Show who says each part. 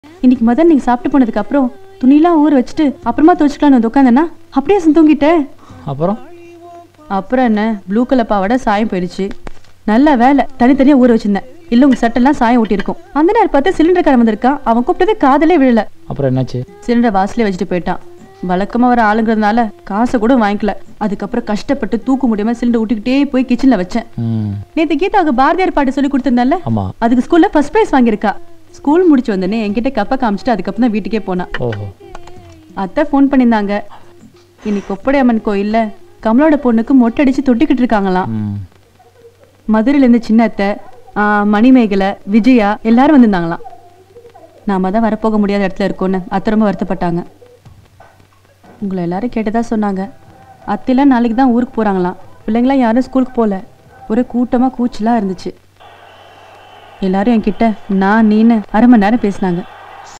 Speaker 1: இன்னைக்கு முதல் நீங்க சாப்பிட்டு போனதுக்கு அப்புறம் துணியெல்லாம் ஊற வச்சுட்டு அப்புறமா துவச்சிக்கலாம்னு வந்து உட்காந்தேன்னா அப்படியே செஞ்சு தூங்கிட்டேன்
Speaker 2: அப்புறம்
Speaker 1: அப்புறம் என்ன ப்ளூ கலர் பாவாடை சாயம் போயிடுச்சு நல்ல வேலை தனித்தனியா ஊற வச்சிருந்தேன் இல்ல உங்க சட்டெல்லாம் சாயம் ஒட்டியிருக்கும் அந்த நேரம் பார்த்து சிலிண்டர்காரன் வந்திருக்கான் அவன் கூப்பிட்டதே காதலே விழல
Speaker 2: அப்புறம் என்னாச்சு
Speaker 1: சிலிண்டர் வாசலே வச்சுட்டு போயிட்டான் வழக்கமா வர ஆளுங்கிறதுனால காசை கூட வாங்கிக்கல அதுக்கப்புறம் கஷ்டப்பட்டு தூக்க முடியாம சிலிண்டர் விட்டுக்கிட்டே போய் கிச்சன்ல வச்சேன்
Speaker 2: ம்
Speaker 1: நேத்து கீதாவுக்கு பாரதியார் பாட்டு சொல்லி கொடுத்திருந்தால
Speaker 2: ஆமா
Speaker 1: அதுக்கு ஸ்கூல்ல ஃபர்ஸ்ட் பிரைஸ் வாங்கியிருக்கா ஸ்கூல் முடிச்சு வந்தோடனே என்கிட்ட கப்ப காமிச்சிட்டு அதுக்கப்புறம் தான் வீட்டுக்கே போனா
Speaker 2: ஓஹோ
Speaker 1: அத்தை ஃபோன் பண்ணியிருந்தாங்க இன்னைக்கு கொப்படை அம்மன் கோயில்ல கமலோட பொண்ணுக்கு மொட்டை அடிச்சு தொட்டிக்கிட்டு இருக்காங்களாம்
Speaker 2: ம்
Speaker 1: மதுரையில இருந்து சின்ன அத்தை ஆ, மணிமேகலை விஜயா எல்லாரும் வந்திருந்தாங்களாம் நாம தான் வரப்போக முடியாத இடத்துல இருக்கோன்னு அத்தை ரொம்ப வருத்தப்பட்டாங்க உங்களை எல்லாரும் கேட்டதா சொன்னாங்க அத்தைலாம் நாளைக்கு தான் ஊருக்கு போறாங்களாம் பிள்ளைங்களாம் யாரும் ஸ்கூலுக்கு போகல ஒரே கூட்டமா கூச்சலா இருந்துச்சு எல்லாரும் என்கிட்ட நான் நீன்னு அரை மணி நேரம் பேசினாங்க